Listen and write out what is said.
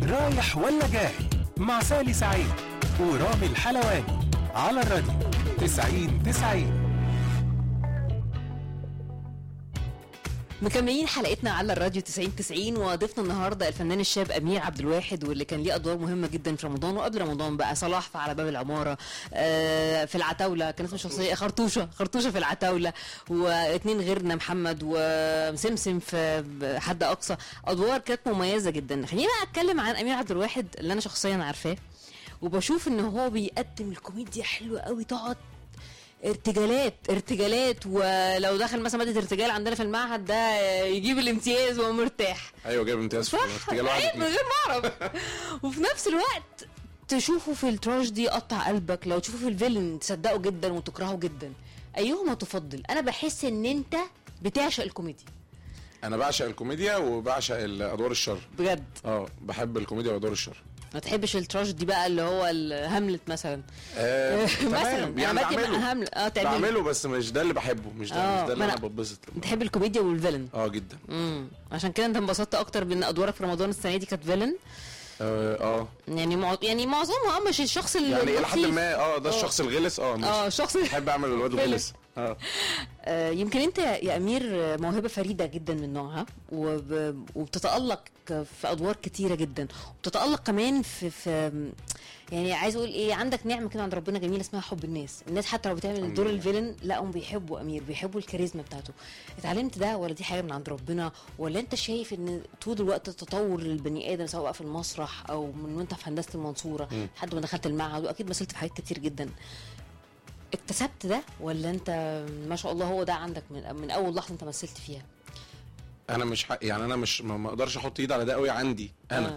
رايح ولا جاي مع سالي سعيد ورامي الحلواني على الراديو 90 90 مكملين حلقتنا على الراديو 90 90 وضيفنا النهارده الفنان الشاب امير عبد الواحد واللي كان ليه ادوار مهمه جدا في رمضان وقبل رمضان بقى صلاح في على باب العماره آه في العتاوله كان اسمه شخصيه خرطوشه خرطوشه في العتاوله واثنين غيرنا محمد وسمسم في حد اقصى ادوار كانت مميزه جدا خليني بقى اتكلم عن امير عبد الواحد اللي انا شخصيا عارفاه وبشوف ان هو بيقدم الكوميديا حلوه قوي تقعد ارتجالات ارتجالات ولو دخل مثلا ماده ارتجال عندنا في المعهد ده يجيب الامتياز وهو مرتاح ايوه جايب امتياز في صح ارتجال واحد عيب من غير ما اعرف وفي نفس الوقت تشوفه في التراجيدي يقطع قلبك لو تشوفه في الفيلن تصدقه جدا وتكرهه جدا ايهما تفضل انا بحس ان انت بتعشق الكوميديا انا بعشق الكوميديا وبعشق ادوار الشر بجد اه بحب الكوميديا وادوار الشر ما تحبش التراجيدي بقى اللي هو الهاملت مثلا آه مثلا تمام يعني أنا بكتب بعمله هاملت اه تعمله بعمله بس مش ده اللي بحبه مش ده آه، مش ده اللي ما انا أنا- بتبسط لما- بتحب الكوميديا والفيلن اه جدا امم عشان كده انت انبسطت اكتر بان ادوارك في رمضان السنه دي كانت فيلن اه اه يعني مع... يعني معظمها اه مش الشخص اللي يعني الى حد اللطيف. ما اه ده آه. الشخص الغلس اه مش اه الشخص اللي بحب اعمل الواد الغلس اه آه، يمكن انت يا امير آه، موهبه فريده جدا من نوعها وب... وبتتالق في ادوار كتيره جدا وبتتالق كمان في في يعني عايز اقول ايه عندك نعمه كده عند ربنا جميله اسمها حب الناس الناس حتى لو بتعمل الحمد دور لله. الفيلن لا هم بيحبوا امير بيحبوا الكاريزما بتاعته اتعلمت ده ولا دي حاجه من عند ربنا ولا انت شايف ان طول الوقت تطور البني ادم سواء في المسرح او من وانت في هندسه المنصوره مم. لحد ما دخلت المعهد واكيد مثلت في حاجات كتير جدا اكتسبت ده ولا انت ما شاء الله هو ده عندك من, من اول لحظه انت مثلت فيها انا مش حق يعني انا مش ما ما اقدرش احط ايد على ده قوي عندي انا آه.